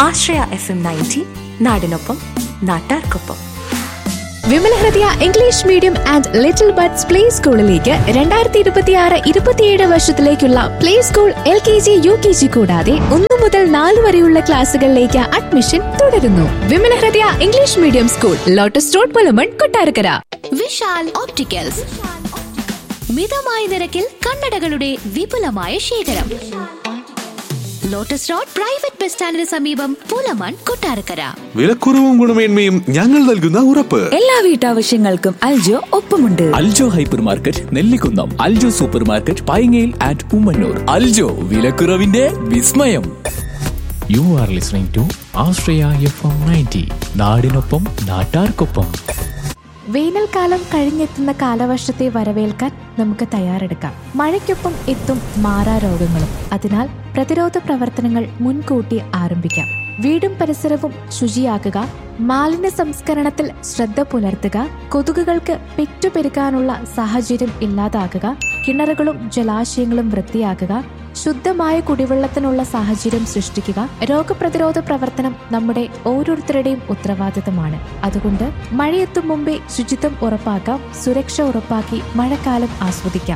ആശ്രയ F M ninety നാടിനൊപ്പം നാട്ടാർക്കൊപ്പം Vimala Hridaya English medium and little buds play സ്കൂളിലേക്ക് രണ്ടായിരത്തി ഇരുപത്തിയാറ് ഇരുപത്തിയേഴ് വർഷത്തിലേക്കുള്ള play school L K G U K G കൂടാതെ ഒന്നു മുതൽ നാല് വരെയുള്ള ക്ലാസുകളിലേക്ക് അഡ്മിഷൻ തുടരുന്നു Vimala Hridaya English medium school lotus road Pulamon Kottarakkara Vishal opticals മിതമായ നിരക്കിൽ കണ്ണടകളുടെ വിപുലമായ ശേഖരം ലോട്ടസ് റോഡ് പ്രൈവറ്റ് ബസ് സ്റ്റാൻഡിന് സമീപം പുലമൺ കൊട്ടാരക്കര വിലക്കുറവും ഗുണമേന്മയും ഞങ്ങൾ നൽകുന്ന ഉറപ്പ് എല്ലാ വീട്ടാവശ്യങ്ങൾക്കും അൽജോ ഒപ്പമുണ്ട് Aljo hyper market Nellikkunnam Aljo super market പൈങ്ങയിൽ ആൻഡ് ഉമ്മന്നൂർ അൽജോ വിലക്കുറവിന്റെ വിസ്മയം you are listening to Ashraya F M ninety നാടിനൊപ്പം നാട്ടാർക്കൊപ്പം വേനൽക്കാലം കഴിഞ്ഞെത്തുന്ന കാലവർഷത്തെ വരവേൽക്കാൻ നമുക്ക് തയ്യാറെടുക്കാം മഴയ്ക്കൊപ്പം എത്തും മാറാ രോഗങ്ങളും അതിനാൽ പ്രതിരോധ പ്രവർത്തനങ്ങൾ മുൻകൂട്ടി ആരംഭിക്കാം വീടും പരിസരവും ശുചിയാക്കുക മാലിന്യ സംസ്കരണത്തിൽ ശ്രദ്ധ പുലർത്തുക കൊതുകുകൾക്ക് പെറ്റുപെരുകാനുള്ള സാഹചര്യം ഇല്ലാതാക്കുക കിണറുകളും ജലാശയങ്ങളും വൃത്തിയാക്കുക ശുദ്ധമായ കുടിവെള്ളത്തിനുള്ള സാഹചര്യം സൃഷ്ടിക്കുക രോഗപ്രതിരോധ പ്രവർത്തനം നമ്മുടെ ഓരോരുത്തരുടെയും ഉത്തരവാദിത്തമാണ് അതുകൊണ്ട് മഴയെത്തും മുമ്പേ ശുചിത്വം ഉറപ്പാക്കാം സുരക്ഷ ഉറപ്പാക്കി മഴക്കാലം ആസ്വദിക്കാം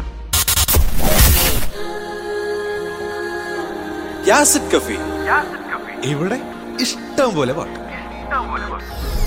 യാസിഡ് കഫി ഇവിടെ ഇഷ്ടം പോലെ പാട്ട്